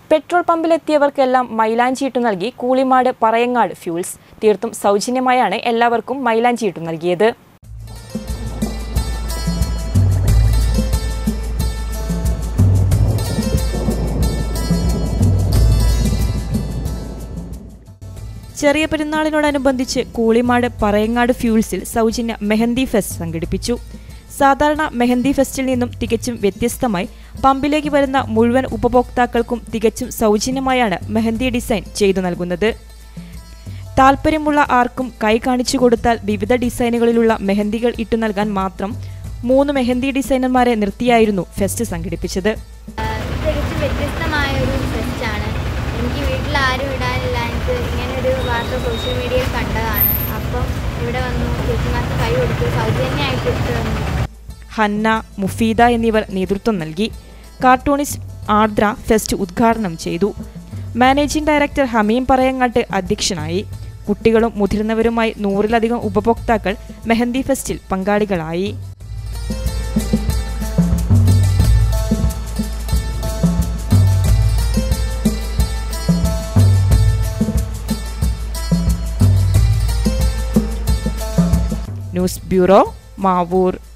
petrol പമ്പിലെത്തിയവർക്കെല്ലാം മൈലാഞ്ചിയിട്ട് നൽകി Koolimad പറയങ്ങാട് fuels തീർത്തും സൗജന്യമായാണ് എല്ലാവർക്കും മൈലാഞ്ചിയിട്ട് നൽകിയത് ചെറിയ പെരുന്നാളിനോടനുബന്ധിച്ച് കൂളിമാട് പറയങ്ങാട് ഫ്യൂൾസിൽ സൗജന്യ മെഹന്തി ഫെസ്റ്റ് സംഘടിപ്പിച്ചു സാധാരണ മെഹന്തി ഫെസ്റ്റിൽ നിന്നും തികച്ചും വ്യത്യസ്തമായി പമ്പിലേക്ക് വരുന്ന മുഴുവൻ ഉപഭോക്താക്കൾക്കും തികച്ചും സൗജന്യമായാണ് മെഹന്തി ഡിസൈൻ ചെയ്തു നൽകുന്നത് താല്പര്യമുള്ള ആർക്കും കൈ കാണിച്ചു കൊടുത്താൽ വിവിധ ഡിസൈനുകളിലുള്ള മെഹന്തികൾ ഇട്ടു നൽകാൻ മാത്രം മൂന്ന് മെഹന്തി ഡിസൈനർമാരെ നിർത്തിയായിരുന്നു ഫെസ്റ്റ് സംഘടിപ്പിച്ചത് തികച്ചും വ്യത്യസ്തമായ ഒരു ഫെസ്റ്റാണ് എനിക്ക് വീട്ടിൽ ആരും ഇടാനില്ല എനിക്ക് ഇങ്ങനൊരു വാർത്ത സോഷ്യൽ മീഡിയയിൽ കണ്ടതാണ് അപ്പം ഇവിടെ വന്നു ചേച്ചിമാർക്ക് കൈ കൊടുത്തു സൗജന്യമായിട്ട് ഇട്ട് തന്നു ഹന്ന മുഫീദ എന്നിവർ നേതൃത്വം നൽകി കാർട്ടൂണിസ്റ്റ് ആർദ്ര ഫെസ്റ്റ് ഉദ്ഘാടനം ചെയ്തു മാനേജിംഗ് ഡയറക്ടർ ഹമീം പറയങ്ങാട്ട് അധ്യക്ഷനായി കുട്ടികളും മുതിർന്നവരുമായി നൂറിലധികം ഉപഭോക്താക്കൾ മെഹന്തി ഫെസ്റ്റിൽ പങ്കാളികളായി ന്യൂസ് ബ്യൂറോ മാവൂർ